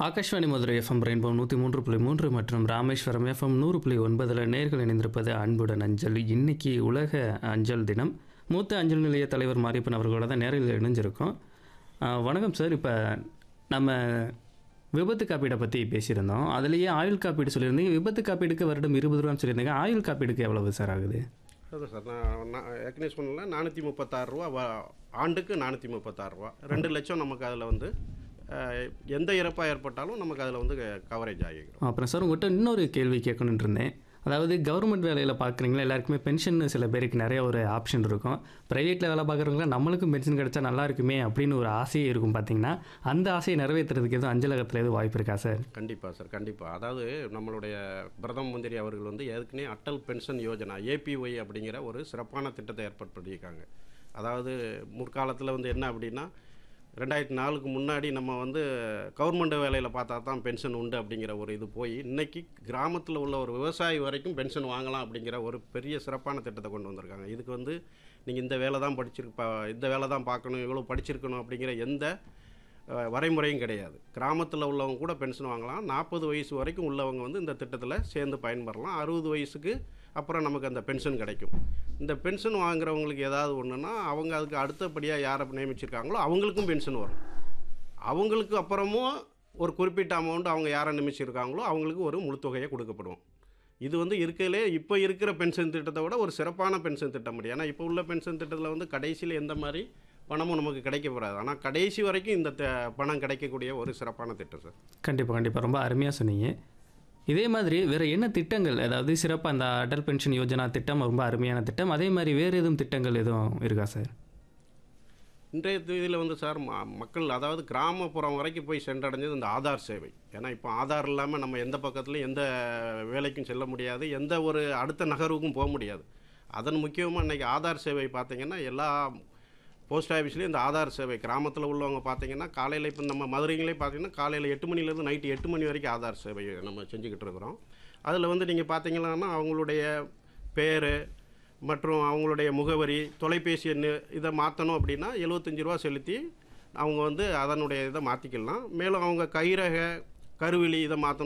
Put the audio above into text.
Akashvani Madurai FM rainbow நூற்றி மூன்று புள்ளி மூன்று மற்றும் ராமேஸ்வரம் எஃப்எம் நூறு புள்ளி ஒன்பதில் நேர்கள் இணைந்திருப்பது அன்புடன் அஞ்சல் இன்னைக்கு உலக அஞ்சல் தினம் மூத்த அஞ்சல் நிலைய தலைவர் மாரியப்பன் அவர்களோட தான் நேரில் இணைஞ்சிருக்கோம் ஆஹ் வணக்கம் சார் இப்போ நம்ம விபத்து காப்பீடை பற்றி பேசியிருந்தோம் அதுலேயே ஆயுள் காப்பீடு சொல்லியிருந்தீங்க விபத்து காப்பீடுக்கு வருடம் இருபது ரூபான்னு சொல்லியிருந்தீங்க ஆயுள் காப்பீடுக்கு எவ்வளவு சார் ஆகுது அதான் சார் நான் நான் ஏற்கனவே சொன்னல நானூற்றி முப்பத்தாறு ரூபா வ- ஆண்டுக்கு நானூற்றி முப்பத்தாறு ரூபா ரெண்டு லட்சம் நமக்கு அதில் வந்து அஹ், எந்த இறப்பாக ஏற்பட்டாலும் நமக்கு அதில் வந்து கவரேஜ் ஆகிக்கிறோம் அப்புறம் சார் உங்கள்கிட்ட இன்னொரு கேள்வி கேட்கணுன்ட்டு இருந்தேன் அதாவது கவர்மெண்ட் வேலையில் பார்க்குறீங்களா எல்லாருக்குமே பென்ஷன் சில பேருக்கு நிறைய ஒரு ஆப்ஷன் இருக்கும் ப்ரைவேட்டில் வேலை பார்க்குறவங்கள நம்மளுக்கும் பென்ஷன் கிடைச்சா நல்லா இருக்குமே அப்படின்னு ஒரு ஆசையே இருக்கும் பார்த்தீங்கன்னா அந்த ஆசையை நிறைவேற்றுறதுக்கு எதுவும் அஞ்சலகத்தில் எதுவும் வாய்ப்பு இருக்கா சார் கண்டிப்பாக சார் கண்டிப்பாக அதாவது நம்மளுடைய பிரதம மந்திரி அவர்கள் வந்து ஏற்கனவே அட்டல் பென்ஷன் யோஜனா ஏபிஒய் அப்படிங்கிற ஒரு சிறப்பான திட்டத்தை ஏற்பாடு பண்ணியிருக்காங்க அதாவது முற்காலத்தில் வந்து என்ன அப்படின்னா ரெண்டாயிரத்தி நாலுக்கு முன்னாடி நம்ம வந்து கவர்மெண்ட் வேலையில் பார்த்தா தான் பென்ஷன் உண்டு அப்படிங்கிற ஒரு இது போய் இன்னைக்கு கிராமத்தில் உள்ள ஒரு விவசாயி வரைக்கும் பென்ஷன் வாங்கலாம் அப்படிங்கிற ஒரு பெரிய சிறப்பான திட்டத்தை கொண்டு வந்திருக்காங்க இதுக்கு வந்து நீங்கள் இந்த வேலை தான் படிச்சிருப்பா இந்த வேலை தான் பார்க்கணும் இவ்வளோ படிச்சிருக்கணும் அப்படிங்கிற எந்த அஹ், வரைமுறையும் கிடையாது கிராமத்தில் உள்ளவங்க கூட பென்ஷன் வாங்கலாம் நாற்பது வயசு வரைக்கும் உள்ளவங்க வந்து இந்த திட்டத்தில் சேர்ந்து பயன்பெறலாம் அறுபது வயசுக்கு அப்புறம் நமக்கு அந்த பென்ஷன் கிடைக்கும் இந்த பென்ஷன் வாங்குறவங்களுக்கு ஏதாவது ஒன்றுனா அவங்க அதுக்கு அடுத்தபடியாக யாரை நியமிச்சிருக்காங்களோ அவங்களுக்கும் பென்ஷன் வரும் அவங்களுக்கு அப்புறமும் ஒரு குறிப்பிட்ட அமௌண்ட் அவங்க யாரை நியமிச்சிருக்காங்களோ அவங்களுக்கு ஒரு முழு தொகையை கொடுக்கப்படும் இது வந்து இருக்கையிலே இப்போ இருக்கிற பென்ஷன் திட்டத்தை விட ஒரு சிறப்பான பென்ஷன் திட்டம் முடியும் ஏன்னா இப்போ உள்ள பென்ஷன் திட்டத்தில் வந்து கடைசியில் எந்த மாதிரி பணமும் நமக்கு கிடைக்க போகாது ஆனால் கடைசி வரைக்கும் இந்த த- பணம் கிடைக்கக்கூடிய ஒரு சிறப்பான திட்டம் சார் கண்டிப்பாக கண்டிப்பாக ரொம்ப அருமையாக சொன்னீங்க இதே மாதிரி வேறு என்ன திட்டங்கள் அதாவது சிறப்பாக அந்த அடல் பென்ஷன் யோஜனா திட்டம் ரொம்ப அருமையான திட்டம் அதே மாதிரி வேறு எதுவும் திட்டங்கள் எதுவும் இருக்கா சார் இன்றைய தேதியில் வந்து சார் ம- மக்கள் அதாவது கிராமப்புறம் வரைக்கும் போய் சென்றடைஞ்சது இந்த ஆதார் சேவை ஏன்னா இப்போ ஆதார் இல்லாமல் நம்ம எந்த பக்கத்துலையும் எந்த வேலைக்கும் செல்ல முடியாது எந்த ஒரு அடுத்த நகர்வுக்கும் போக முடியாது அதன் முக்கியமாக இன்றைக்கி ஆதார் சேவை பார்த்தீங்கன்னா எல்லா போஸ்ட் ஆஃபீஸ்லேயும் இந்த ஆதார் சேவை கிராமத்தில் உள்ளவங்க பார்த்தீங்கன்னா காலையில் இப்போ நம்ம மதுரைங்களே பார்த்தீங்கன்னா காலையில் எட்டு மணிலேருந்து நைட்டு எட்டு மணி வரைக்கும் ஆதார் சேவை நம்ம செஞ்சுக்கிட்டு இருக்கிறோம் அதில் வந்து நீங்கள் பார்த்தீங்கன்னா அவங்களுடைய பேர் மற்றும் அவங்களுடைய முகவரி தொலைபேசி எண் இதை மாற்றணும் அப்படின்னா எழுபத்தஞ்சி ரூபா செலுத்தி அவங்க வந்து அதனுடைய இதை மாற்றிக்கலாம் மேலும் அவங்க கைரக கருவிழி இதை மாற்றணும்